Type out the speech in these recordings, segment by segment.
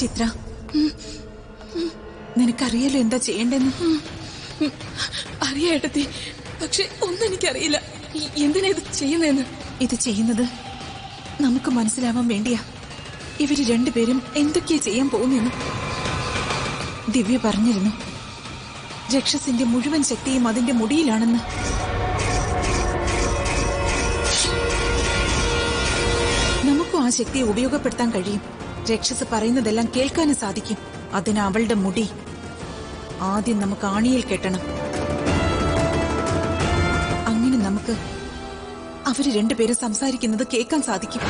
ചിത്ര നിനക്കറിയാലോ എന്താ ചെയ്യേണ്ടെന്ന് അറിയാട്ടത്തി പക്ഷെ ഒന്നും എനിക്കറിയില്ല ഈ- എന്തിനാ ഇത് ചെയ്യുന്നതെന്ന് ഇത് ചെയ്യുന്നത് നമുക്ക് മനസ്സിലാവാൻ വേണ്ടിയാ ഇവര് രണ്ടുപേരും എന്തൊക്കെയാ ചെയ്യാൻ പോകുന്നെന്ന് ദിവ്യ പറഞ്ഞിരുന്നു രക്ഷസിന്റെ മുഴുവൻ ശക്തിയും അതിന്റെ മുടിയിലാണെന്ന് നമുക്കും ആ ശക്തിയെ ഉപയോഗപ്പെടുത്താൻ കഴിയും രക്ഷസ് പറയുന്നതെല്ലാം കേൾക്കാനും സാധിക്കും അതിന് അവളുടെ മുടി ആദ്യം നമുക്ക് ആണിയിൽ കെട്ടണം അങ്ങനെ നമുക്ക് അവര് രണ്ടുപേരും സംസാരിക്കുന്നത് കേൾക്കാൻ സാധിക്കും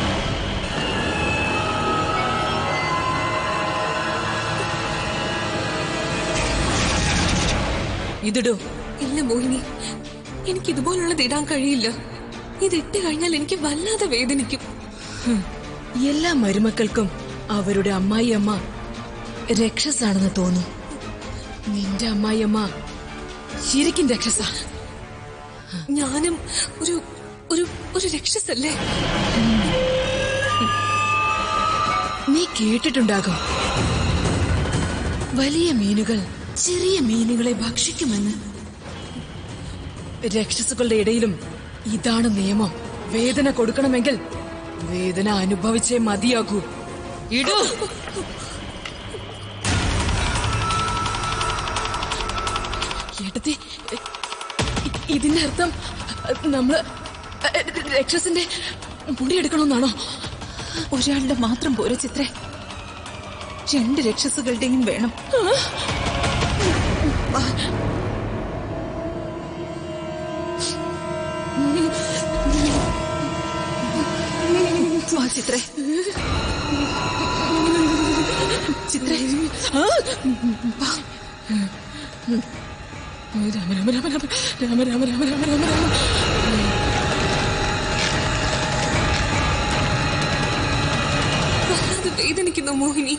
ഇതിടോ ഇല്ല മോഹിനി എനിക്ക് ഇതുപോലുള്ളത് ഇടാൻ കഴിയില്ല ഇത് ഇട്ട് കഴിഞ്ഞാൽ എനിക്ക് വല്ലാതെ വേദനിക്കും എല്ലാ മരുമക്കൾക്കും അവരുടെ അമ്മായിയമ്മ രക്ഷസാണെന്ന് തോന്നും നിന്റെ അമ്മായിയമ്മ ശരിക്കും രക്ഷസ ഞാനും ഒരു ഒരു ഒരു രക്ഷസല്ലേ നീ കേട്ടിട്ടുണ്ടാകും വലിയ മീനുകൾ ചെറിയ മീനുകളെ ഭക്ഷിക്കുമെന്ന് രക്ഷസുകളുടെ ഇടയിലും ഇതാണ് നിയമം വേദന കൊടുക്കണമെങ്കിൽ വേദന അനുഭവിച്ചേ മതിയാകൂ ഇടൂ ഏട്ടത്തി ഇ- ഇതിന്റെ അർത്ഥം നമ്മള് രക്ഷസിന്റെ മുടിയെടുക്കണമെന്നാണോ ഒരാളുടെ മാത്രം പോരെ ചിത്രേ രണ്ട് രക്ഷസുകളുടെയും വേണം വാ ചിത്രേ ചിത്രേ രാമ രാമ രാമ രാമ രാമ രാമ രാമ രാമ രാമ രാമ വല്ലാതെ വേദനിക്കുന്നു മോഹിനി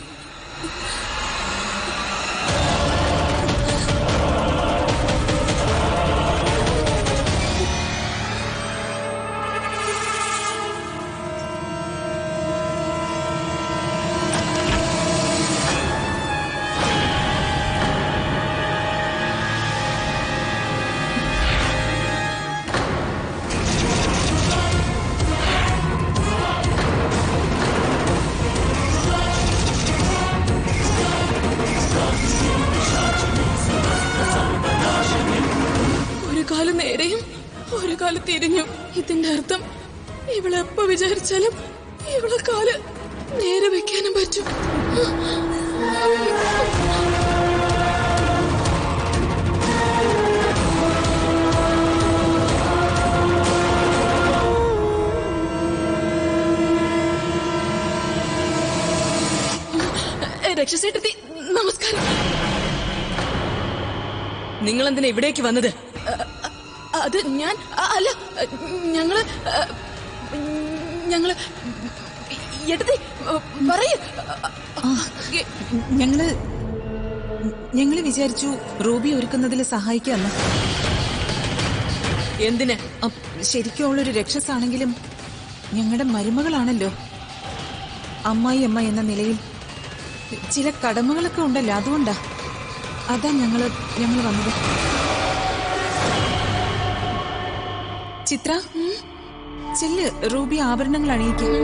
ഒരു കാല് നേരെയും ഒരു കാല് തിരിഞ്ഞു ഇതിന്റെ അർത്ഥം ഇവളെപ്പോ വിചാരിച്ചാലും ഇവളെ കാല് നേരെ വെക്കാനും പറ്റും രക്ഷസേട്ടത്തി നമസ്കാരം നിങ്ങൾ എന്തിനാ ഇവിടേക്ക് വന്നത് അ- അ- അത് ഞാൻ അ- അല്ല ഞങ്ങള് അ, ഞങ്ങള് എടുത്തി പറയൂ ഞങ്ങള് ഞങ്ങള് വിചാരിച്ചു റൂബി ഒരുക്കുന്നതിൽ സഹായിക്കാന്ന് എന്തിന് അ- ശരിക്കും അവളൊരു രക്ഷസാണെങ്കിലും ഞങ്ങളുടെ മരുമകളാണല്ലോ അമ്മായി അമ്മ എന്ന നിലയിൽ ചില കടമകളൊക്കെ ഉണ്ടല്ലോ അതുകൊണ്ടാ അതാ ഞങ്ങള് ഞങ്ങള് വന്നത് ചിത്ര ചെല്ല് റൂബി ആഭരണങ്ങൾ അണിയിക്കും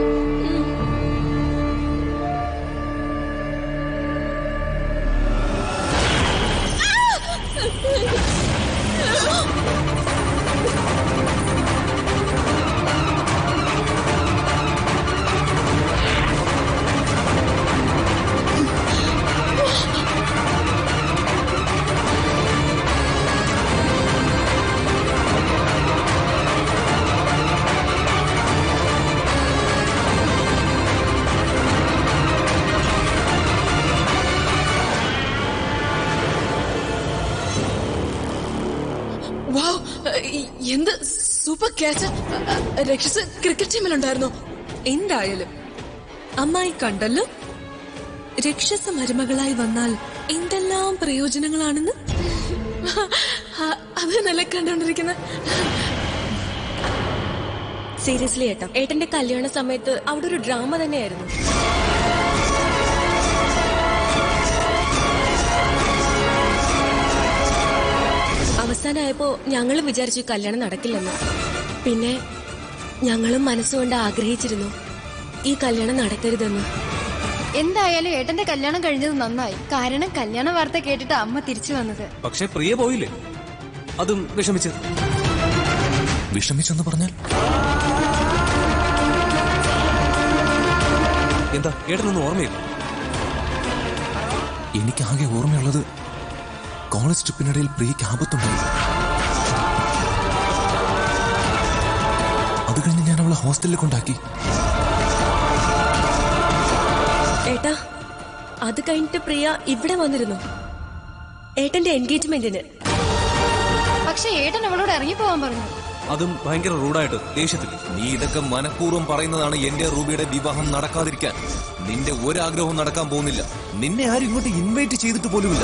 വാവ് എന്ത് സൂപ്പർ ക്യാച്ച് രക്ഷസ് ക്രിക്കറ്റ് ടീമിലുണ്ടായിരുന്നു എന്തായാലും അമ്മായി കണ്ടല്ലോ രക്ഷസ മരുമകളായി വന്നാൽ എന്തെല്ലാം പ്രയോജനങ്ങളാണെന്ന് അത് നല്ല കണ്ടോണ്ടിരിക്കുന്ന സീരിയസ്ലി ഏട്ടാ ഏട്ടന്റെ കല്യാണ സമയത്ത് അവിടെ ഒരു ഡ്രാമ തന്നെയായിരുന്നു അവസാനമായപ്പോ ഞങ്ങളും വിചാരിച്ചു ഈ കല്യാണം നടക്കില്ലെന്ന് പിന്നെ ഞങ്ങളും മനസ്സുകൊണ്ട് ആഗ്രഹിച്ചിരുന്നു ഈ കല്യാണം നടക്കരുതെന്ന് എന്തായാലും ഏട്ടന്റെ കല്യാണം കഴിഞ്ഞത് നന്നായി കാരണം കല്യാണ വാർത്ത കേട്ടിട്ട് അമ്മ തിരിച്ചു വന്നത് പക്ഷെ പ്രിയ പോയില്ലേ അതും വിഷമിച്ച് വിഷമിച്ചെന്ന് പറഞ്ഞാൽ എന്താ ഏട്ടനൊന്നും ഓർമ്മയില്ല എനിക്കാകെ ഓർമ്മയുള്ളത് കോളേജ് ട്രിപ്പിനിടയിൽ പ്രിയയ്ക്ക് ആപത്തുണ്ടായി അത് കഴിഞ്ഞ് ഞാൻ അവളെ ഹോസ്റ്റലിൽ കൊണ്ടാക്കി ഏട്ടാ അത് കഴിഞ്ഞിട്ട് പ്രിയ ഇവിടെ വന്നിരുന്നു ഏട്ടന്റെ എൻഗേജ്മെന്റിന് പക്ഷെ ഏട്ടൻ അവളോട് ഇറങ്ങി പോവാൻ പറഞ്ഞു അതും ഭയങ്കര റൂഡായിട്ട് ദേഷ്യത്തിൽ നീ ഇതൊക്കെ മനഃപൂർവ്വം പറയുന്നതാണ് എന്റെ റൂബിയുടെ വിവാഹം നടക്കാതിരിക്കാൻ നിന്റെ ഒരാഗ്രഹവും നടക്കാൻ പോകുന്നില്ല നിന്നെ ആരും ഇങ്ങോട്ട് ഇൻവൈറ്റ് ചെയ്തിട്ട് പോലുമില്ല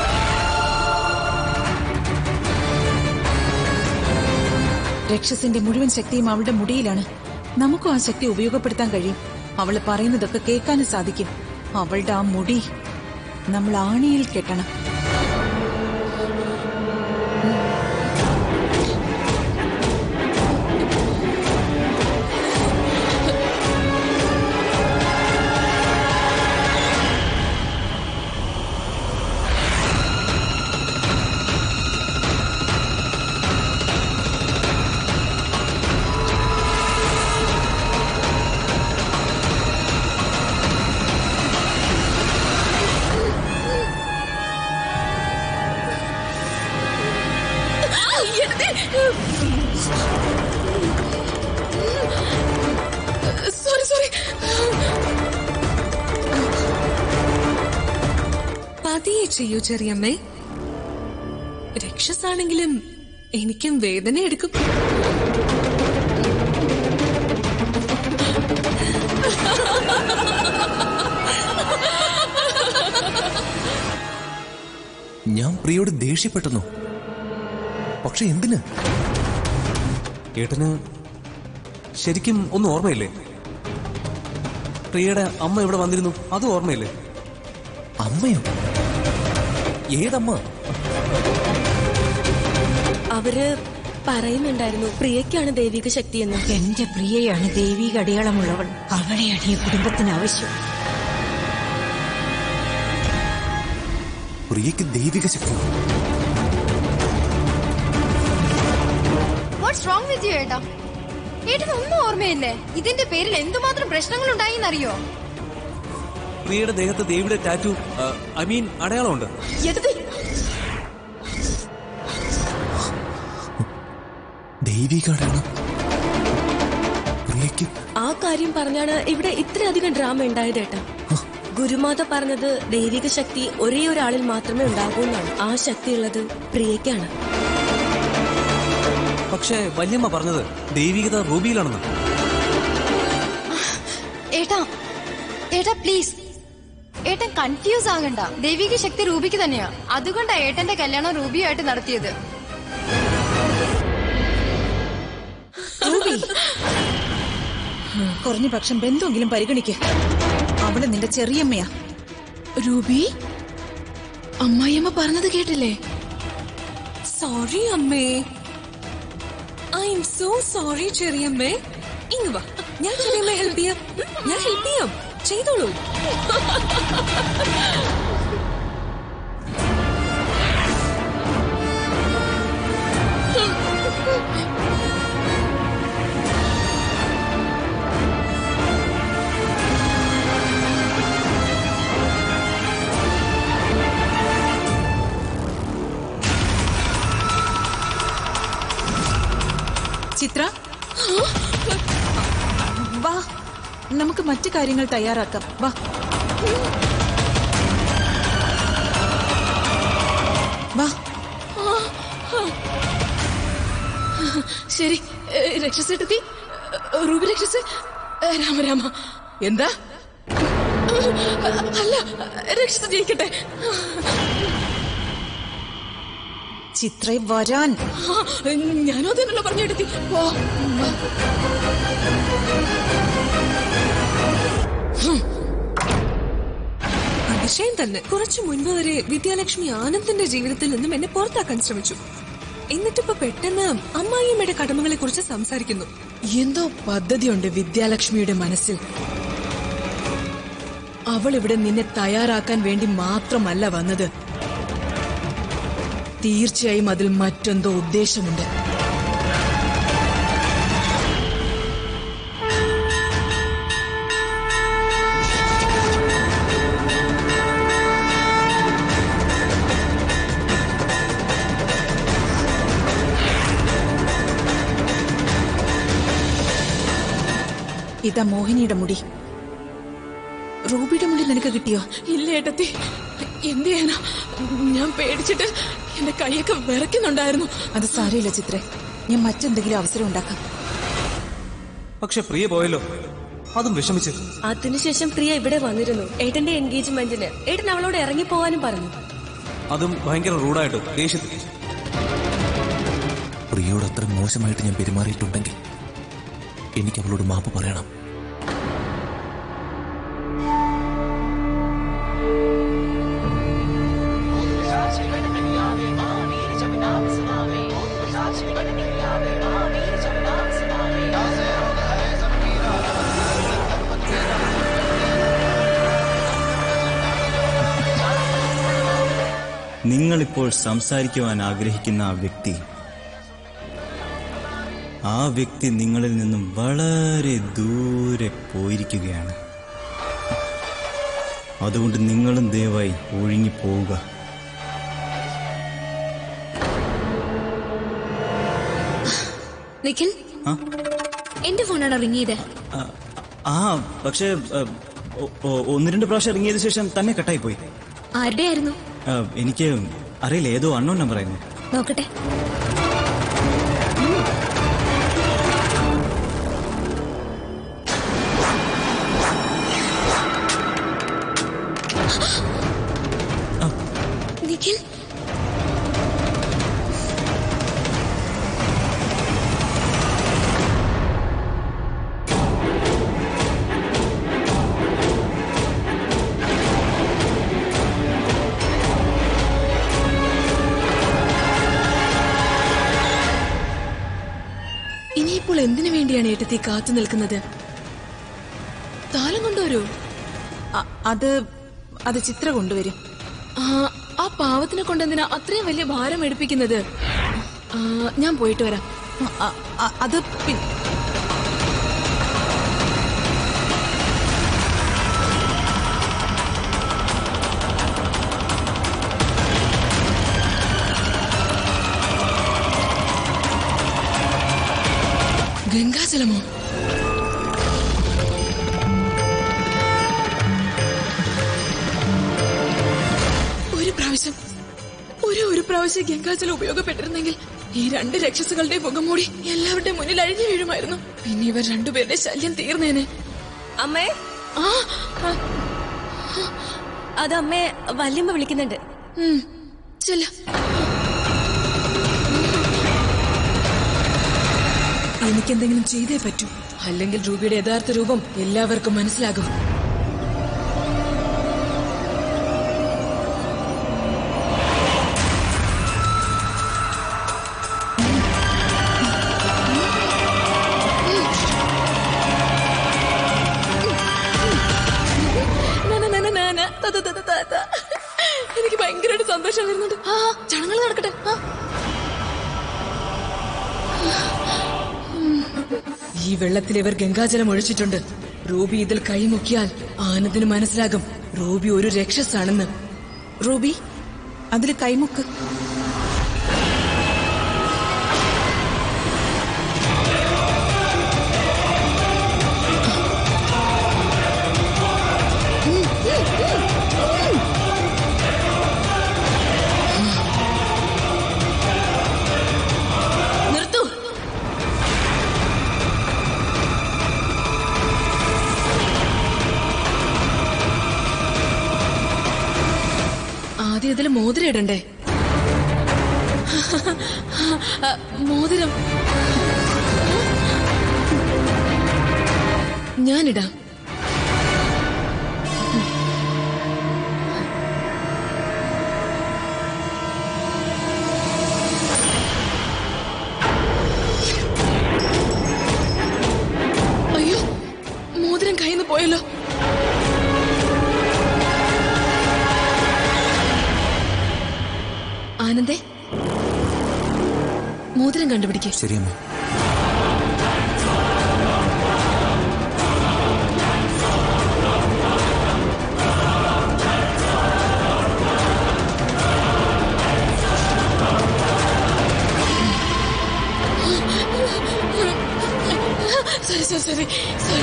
രക്ഷസിന്റെ മുഴുവൻ ശക്തിയും അവളുടെ മുടിയിലാണ് നമുക്കും ആ ശക്തി ഉപയോഗപ്പെടുത്താൻ കഴിയും അവള് പറയുന്നതൊക്കെ കേൾക്കാനും സാധിക്കും അവളുടെ ആ മുടി നമ്മൾ ആണിയിൽ കെട്ടണം സോറി സോറി പതിയെ ചെയ്യൂ ചെറിയമ്മേ രക്ഷസാണെങ്കിലും എനിക്കും വേദന എടുക്കും ഞാൻ പ്രിയോട് ദേഷ്യപ്പെട്ടെന്നു പക്ഷെ എന്തിന് ഏട്ടന് ശരിക്കും ഒന്നും ഓർമ്മയില്ലേ പ്രിയയുടെ അമ്മ ഇവിടെ വന്നിരുന്നു അതും ഓർമ്മയില്ലേ അമ്മയോ ഏതമ്മ അവര് പറയുന്നുണ്ടായിരുന്നു പ്രിയയ്ക്കാണ് ദൈവിക ശക്തിയെന്ന് എന്റെ പ്രിയയാണ് ദൈവിക അടയാളമുള്ളവൾ അവളെയാണ് ഈ കുടുംബത്തിന് ആവശ്യം പ്രിയയ്ക്ക് ദൈവിക ശക്തി വാട്ട്സ് റോങ് വിത്ത് യു ഏട്ടാ ഏട്ടന് ഒന്നും ഓർമ്മയില്ലേ ഇതിന്റെ പേരിൽ എന്തുമാത്രം പ്രശ്നങ്ങൾ ഉണ്ടായിന്നറിയോ പ്രിയയുടെ ദേഹത്ത് ദേവിയുടെ ടാറ്റു ഐ മീൻ അടയാളമുണ്ട് എടുത്തേ ദൈവിക അടയാളം പ്രിയയ്ക്ക് ആ കാര്യം പറഞ്ഞാണ് ഇവിടെ ഇത്രയധികം ഡ്രാമ ഉണ്ടായത് ഏട്ടാ ഗുരുമാത പറഞ്ഞത് ദൈവിക ശക്തി ഒരേ ഒരാളിൽ മാത്രമേ ഉണ്ടാകൂ എന്നാണ് ആ ശക്തി ഉള്ളത് പ്രിയയ്ക്കാണ് പക്ഷേ വല്യമ്മ പറഞ്ഞത് ദൈവികത റൂബിയിലാണെന്ന് ഏട്ടാ ഏട്ടാ പ്ലീസ് ഏട്ടൻ കൺഫ്യൂസ് ആകണ്ട ദൈവിക ശക്തി റൂബിക്ക് തന്നെയാ അതുകൊണ്ടാ ഏട്ടന്റെ കല്യാണം റൂബിയുമായിട്ട് നടത്തിയത് റൂബി കുറഞ്ഞ പക്ഷം ബന്ധുവെങ്കിലും പരിഗണിക്ക അവള് നിന്റെ ചെറിയമ്മയാ രൂപി അമ്മായിയമ്മ പറഞ്ഞത് കേട്ടില്ലേ സോറി അമ്മേ ഐ എം സോ സോറി ചെറിയമ്മേ ഇങ്ങ് വാ ഞാൻ ചെറിയമ്മ ഹെൽപ്പ് ചെയ്യാം ഞാൻ ഹെൽപ്പ് ചെയ്യാം ചെയ്തോളൂ ചിത്ര വാ നമുക്ക് മറ്റു കാര്യങ്ങൾ തയ്യാറാക്കാം വാ വാ ശരി ഏ, രക്ഷസെടുത്തി റൂബി രക്ഷസ് ഏ, രാമ രാമ എന്താ അല്ല രക്ഷസ് ജയിക്കട്ടെ ചിത്ര വരാൻ ആ, ഞാനും അതിനുള്ള പറഞ്ഞെടുത്തി ഓ അതിശയം തന്നെ കുറച്ചു മുൻപ് വരെ വിദ്യാലക്ഷ്മി ആനന്ദിന്റെ ജീവിതത്തിൽ നിന്നും എന്നെ പുറത്താക്കാൻ ശ്രമിച്ചു എന്നിട്ടിപ്പോ പെട്ടെന്ന് അമ്മായിയമ്മയുടെ കടമകളെ കുറിച്ച് സംസാരിക്കുന്നു എന്തോ പദ്ധതിയുണ്ട് വിദ്യാലക്ഷ്മിയുടെ മനസ്സിൽ അവൾ ഇവിടെ നിന്നെ തയ്യാറാക്കാൻ വേണ്ടി മാത്രമല്ല വന്നത് തീർച്ചയായും അതിൽ മറ്റെന്തോ ഉദ്ദേശമുണ്ട് ഇതാ മോഹിനിയുടെ മുടി റൂബിയുടെ മുടി നിനക്ക് കിട്ടിയോ ഇല്ല ഏട്ടത്തി എന്ത് ചെയ്യാനാ ഞാൻ പേടിച്ചിട്ട് എന്റെ കൈയൊക്കെ വിറയ്ക്കുന്നുണ്ടായിരുന്നു അത് സാരമില്ല ചിത്രേ ഞാൻ മറ്റെന്തെങ്കിലും അവസരം ഉണ്ടാക്കാം പക്ഷെ പ്രിയ പോയല്ലോ അതും വിഷമിച്ച് അതിനുശേഷം പ്രിയ ഇവിടെ വന്നിരുന്നു ഏട്ടന്റെ എൻഗേജ്മെന്റിന് ഏട്ടൻ അവളോട് ഇറങ്ങി പോവാനും പറഞ്ഞു അതും ഭയങ്കര റൂഡായിട്ട് ദേഷ്യത്തിൽ പ്രിയോട് അത്ര മോശമായിട്ട് ഞാൻ പെരുമാറിയിട്ടുണ്ടെങ്കിൽ എനിക്ക് അവളോട് മാപ്പ് പറയണം നിങ്ങളിപ്പോൾ സംസാരിക്കുവാൻ ആഗ്രഹിക്കുന്ന ആ വ്യക്തി ആ വ്യക്തി നിങ്ങളിൽ നിന്നും വളരെ ദൂരെ പോയിരിക്കുകയാണ് അതുകൊണ്ട് നിങ്ങളും ദയവായി ഒഴുങ്ങിപ്പോവുക നിഖിൽ ആ? എന്റെ ഫോണാണ് റിങ് ചെയ്തത് ആ, ആ പക്ഷേ ആ, ഒ- ഒ- ഒന്ന് രണ്ട് പ്രാവശ്യം ഇറങ്ങിയതിനു ശേഷം തന്നെ കട്ടായി പോയി ആരുടെ ആയിരുന്നു ആ, എനിക്ക് അറിയില്ല ഏതോ അണ്ണോൺ നമ്പർ ആയിരുന്നു നോക്കട്ടെ നിഖിൽ ഇനിയിപ്പോൾ എന്തിനു വേണ്ടിയാണ് ഏട്ടത്തി കാത്തു നിൽക്കുന്നത് താലം കൊണ്ടുവരൂ അ- അത് അത് ചിത്ര കൊണ്ടുവരും ആ, ആ പാവത്തിനെ കൊണ്ടെന്തിനാ അത്രയും വലിയ ഭാരം എടുപ്പിക്കുന്നത് ആ, ഞാൻ പോയിട്ട് വരാം അ- അ- അത് പി- ഗംഗാജലമോ ഒരു പ്രാവശ്യം ഒരു ഒരു പ്രാവശ്യം ഗംഗാജലം ഉപയോഗപ്പെട്ടിരുന്നെങ്കിൽ ഈ രണ്ട് രക്ഷസുകളുടെ മുഖംമൂടി എല്ലാവരുടെയും മുന്നിൽ അഴിഞ്ഞു വീഴുമായിരുന്നു പിന്നെ ഇവർ രണ്ടുപേരുടെ ശല്യം തീർന്നേനെ അമ്മേ ആ ആ, അത് അമ്മേ വല്യമ്മ വിളിക്കുന്നുണ്ട് ഉം, ചെല്ല എനിക്കെന്തെങ്കിലും ചെയ്തേ പറ്റൂ അല്ലെങ്കിൽ രൂപയുടെ യഥാർത്ഥ രൂപം എല്ലാവർക്കും മനസ്സിലാകും നന, നന, നന, ത, ത, ത, ത, ത, ത. എനിക്ക് ഭയങ്കരമായിട്ട് സന്തോഷം വരുന്നുണ്ട് ആ ചടങ്ങുകൾ നടക്കട്ടെ ആ ഈ വെള്ളത്തിൽ ഇവർ ഗംഗാജലം ഒഴിച്ചിട്ടുണ്ട് റൂബി ഇതിൽ കൈമുക്കിയാൽ ആനന്ദിന് മനസ്സിലാകും റൂബി ഒരു രക്ഷസാണെന്ന് റൂബി അതിൽ കൈമുക്ക് നിർത്തൂ ആദ്യം ഇതിൽ മോതിരം ഇടണ്ടേ ആ, മോതിരം ഞാനിടാം ആനന്ദേ മോതിരം കണ്ടുപിടിക്കേ ശരിയമ്മേ sorry sorry sorry sorry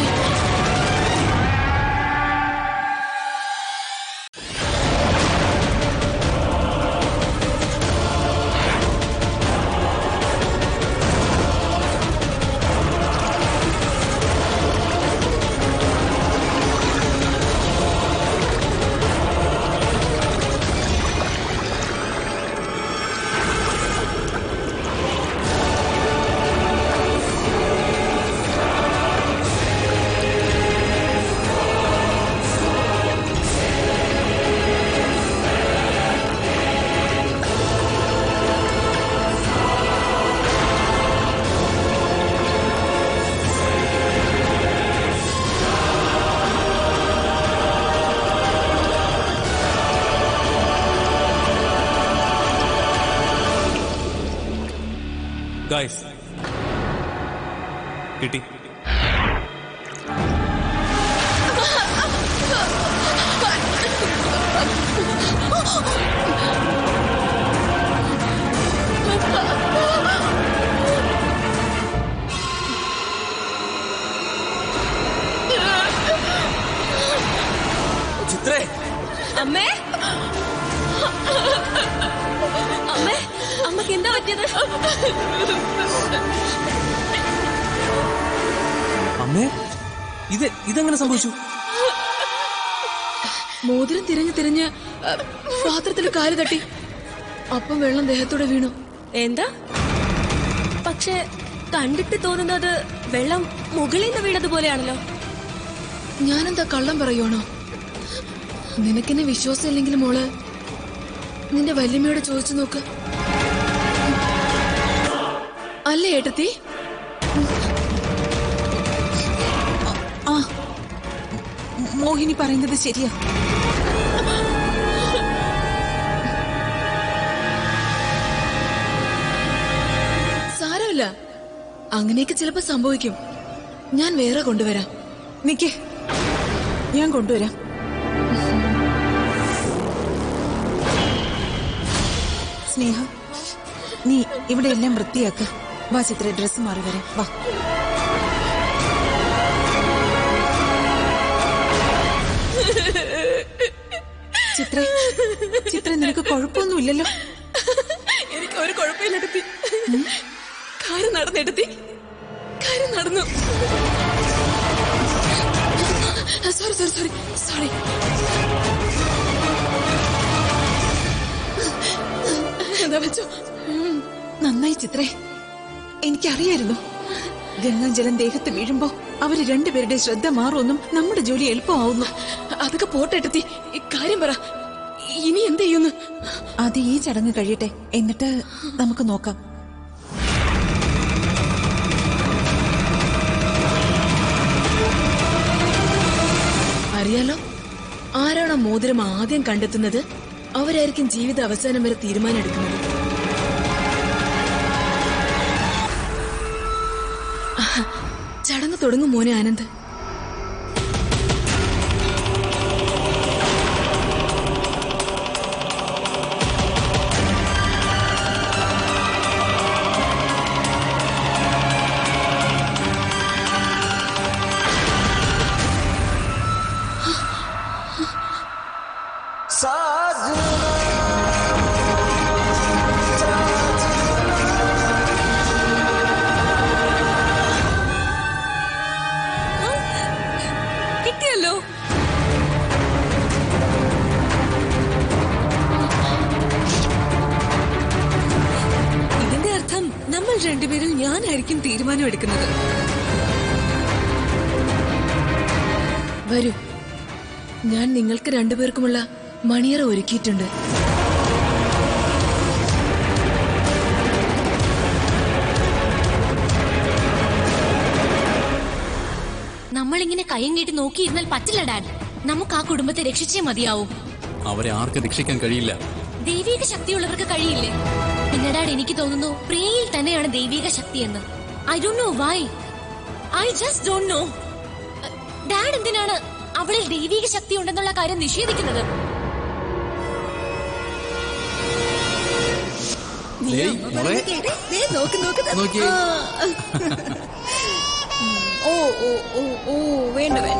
guys കിട്ടി ചിത്രേ അമ്മേ അമ്മേ അമ്മക്ക് എന്താ പറ്റിയത് അമ്മേ ഇത് ഇതെങ്ങനെ സംഭവിച്ചു മോതിരം തിരഞ്ഞ് തിരഞ്ഞ് ആ, പാത്രത്തിൽ കാല് തട്ടി അപ്പം വെള്ളം ദേഹത്തൂടെ വീണു എന്താ പക്ഷെ കണ്ടിട്ട് തോന്നുന്നത് വെള്ളം മുകളിൽ നിന്ന് വീണതുപോലെയാണല്ലോ ഞാനെന്താ കള്ളം പറയുവാണോ നിനക്കെന്നെ വിശ്വാസമില്ലെങ്കിൽ മോള് നിന്റെ വല്യമ്മയോട് ചോദിച്ചു നോക്ക് അല്ലേ ഏട്ടത്തി ആ മോഹിനി പറയുന്നത് ശരിയാ സാരമില്ല അങ്ങനെയൊക്കെ ചിലപ്പോ സംഭവിക്കും ഞാൻ വേറെ കൊണ്ടുവരാം നിക്കേ ഞാൻ കൊണ്ടുവരാം സ്നേഹ നീ ഇവിടെ എല്ലാം വൃത്തിയാക്ക വാ ചിത്ര ഡ്രസ് മാറി വരാം വാ ചിത്ര ചിത്ര നിനക്ക് കുഴപ്പമൊന്നുമില്ലല്ലോ എനിക്ക് ഒരു കുഴപ്പമില്ല എടുത്തി കാര്യം നടന്നെടുത്തി കാര്യം നടന്നു സോറി സോറി സോറി സോറി എന്താ വെച്ചോ നന്നായി ചിത്രേ എനിക്കറിയായിരുന്നു ഗംഗാജലം ദേഹത്ത് വീഴുമ്പോ അവര് രണ്ടുപേരുടെ ശ്രദ്ധ മാറുമെന്നും നമ്മുടെ ജോലി എളുപ്പമാവുന്നു അതൊക്കെ പോട്ടെടുത്തി കാര്യം പറ ഇനി എന്ത് ചെയ്യുന്നു അത് ഈ ചടങ്ങ് കഴിയട്ടെ എന്നിട്ട് നമുക്ക് നോക്കാം അറിയാലോ ആരാണോ മോതിരം ആദ്യം കണ്ടെത്തുന്നത് അവരായിരിക്കും ജീവിത അവസാനം വരെ തീരുമാനം എടുക്കുന്നത് ആഹാ, ചടങ്ങ് തുടങ്ങും മോനെ ആനന്ദ് കിട്ടിയല്ലോ ഇതിന്റെ അർത്ഥം നമ്മൾ രണ്ടുപേരിൽ ഞാനായിരിക്കും തീരുമാനം എടുക്കുന്നത് വരൂ ഞാൻ നിങ്ങൾക്ക് രണ്ടുപേർക്കുമുള്ള മണിയറ ഒരുക്കിയിട്ടുണ്ട് നമ്മളിങ്ങനെ കയ്യും കെട്ടി നോക്കിയിരുന്നാൽ പറ്റില്ല ഡാഡ് നമുക്ക് ആ കുടുംബത്തെ രക്ഷിച്ചേ മതിയാവൂ അവരെ ആർക്ക് രക്ഷിക്കാൻ കഴിയില്ല ദൈവിക ശക്തിയുള്ളവർക്ക് കഴിയില്ലേ പിന്നെ ഡാഡ് എനിക്ക് തോന്നുന്നു പ്രിയയിൽ തന്നെയാണ് ദൈവിക ശക്തി എന്ന് I don't know why I just don't know dad എന്തിനാണ് അവളിൽ ദൈവിക ശക്തി ഉണ്ടെന്നുള്ള കാര്യം നിഷേധിക്കുന്നത് ഏയ്, മോളെ നോക്ക് നോക്ക് ദാ. നോക്കിയേ. ആ. ഓ ഓ ഓ ഓ വേണ്ട വേണ്ട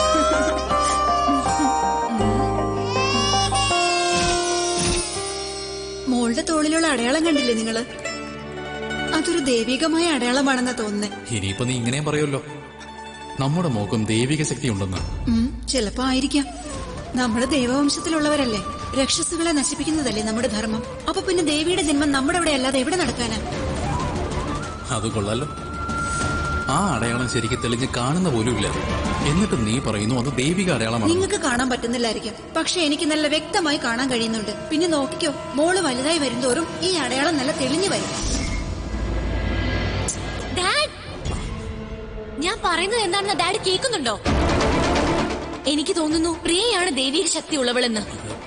മോളുടെ തോളിലുള്ള അടയാളം കണ്ടില്ലേ നിങ്ങള് അതൊരു ദൈവികമായ അടയാളമാണെന്നാ തോന്നുന്നേ ഇനിയിപ്പോ നീ ഇങ്ങനെയും പറയുമല്ലോ നമ്മുടെ മോക്കും ദൈവിക ശക്തി ഉണ്ടെന്ന് ഉം, ചിലപ്പോ ആയിരിക്കാം നമ്മള് ദൈവവംശത്തിലുള്ളവരല്ലേ രക്ഷസുകളെ നശിപ്പിക്കുന്നതല്ലേ നമ്മുടെ ധർമ്മം അപ്പൊ പിന്നെ ദേവിയുടെ ജന്മം നമ്മുടെ അവിടെ അല്ലാതെ എവിടെ നടക്കാനാ അത് കൊള്ളാലോ ആ അടയാളം ശരിക്കും തെളിഞ്ഞ് കാണുന്ന പോലുമില്ല എന്നിട്ട് നീ പറയുന്നു അത് ദൈവിക അടയാളമാണ് നിങ്ങൾക്ക് കാണാൻ പറ്റുന്നില്ലായിരിക്കും പക്ഷെ എനിക്ക് നല്ല വ്യക്തമായി കാണാൻ കഴിയുന്നുണ്ട് പിന്നെ നോക്കിക്കോ മോള് വലുതായി വരുന്തോറും ഈ അടയാളം നല്ല തെളിഞ്ഞു വരും ഡാഡ് ഞാൻ പറയുന്നത് എന്താണെന്ന് ഡാഡ് കേൾക്കുന്നുണ്ടോ എനിക്ക് തോന്നുന്നു പ്രിയയാണ് ദൈവിക ശക്തി ഉള്ളവളെന്ന്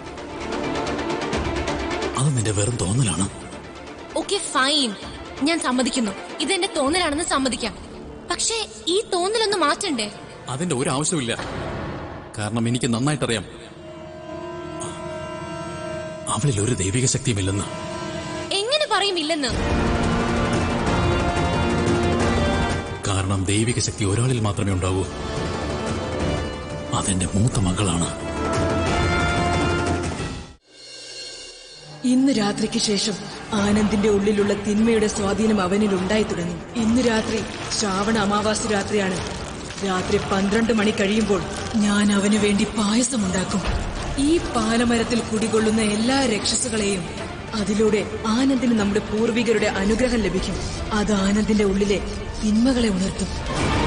അത് നിന്റെ വെറും തോന്നലാണ് ഓക്കെ ഫൈൻ ഞാൻ സമ്മതിക്കുന്നു ഇതെന്റെ തോന്നലാണെന്ന് സമ്മതിക്കാം പക്ഷേ ഈ തോന്നലൊന്ന് മാറ്റണ്ടേ അതിന്റെ ഒരു ആവശ്യമില്ല കാരണം എനിക്ക് നന്നായിട്ടറിയാം അവളിൽ ഒരു ദൈവിക ശക്തിയുമില്ലെന്ന് എങ്ങനെ പറയും ഇല്ലെന്ന് കാരണം ദൈവിക ശക്തി ഒരാളിൽ മാത്രമേ ഉണ്ടാവൂ അതെന്റെ മൂത്ത മകളാണ് ഇന്ന് രാത്രിക്ക് ശേഷം ആനന്ദിന്റെ ഉള്ളിലുള്ള തിന്മയുടെ സ്വാധീനം അവനിൽ ഉണ്ടായി തുടങ്ങി ഇന്ന് രാത്രി ശ്രാവണ അമാവാസി രാത്രിയാണ് രാത്രി പന്ത്രണ്ട് മണി കഴിയുമ്പോൾ ഞാൻ അവന് വേണ്ടി പായസമുണ്ടാക്കും ഈ പാലമരത്തിൽ കുടികൊള്ളുന്ന എല്ലാ രക്ഷസുകളെയും അതിലൂടെ ആനന്ദിന് നമ്മുടെ പൂർവികരുടെ അനുഗ്രഹം ലഭിക്കും അത് ആനന്ദിന്റെ ഉള്ളിലെ തിന്മകളെ ഉണർത്തും